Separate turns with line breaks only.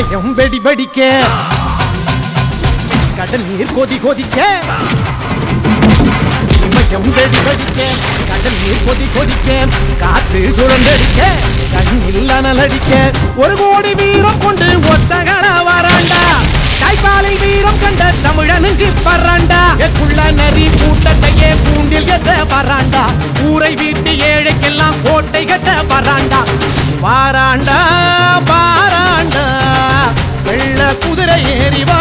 இமயம் வெடி வெடிக்க கடல் நீர் கொதி கொதிக்க இமயம் வெடி வெடிக்க கடல் நீர் கொதி கொதிக்க காற்று சுழந்தடிக்க கண்ணில் அனலடிக்க ஒரு கோடி வீரம் கொண்டு ஒத்தகர வராண்டா தாய்ப்பாலை வீரம் கண்ட தமிழனுக்கு பறாண்டா எக்குள்ள நரி கூட்டத்தையே கூண்டில் எத்த பறாண்டா ஊரை வீட்டு ஏழைக்கெல்லாம் கோட்டை கட்ட பறாண்டா பாராண்டா பாராண்டா வெள்ள குதிரை ஏறி வா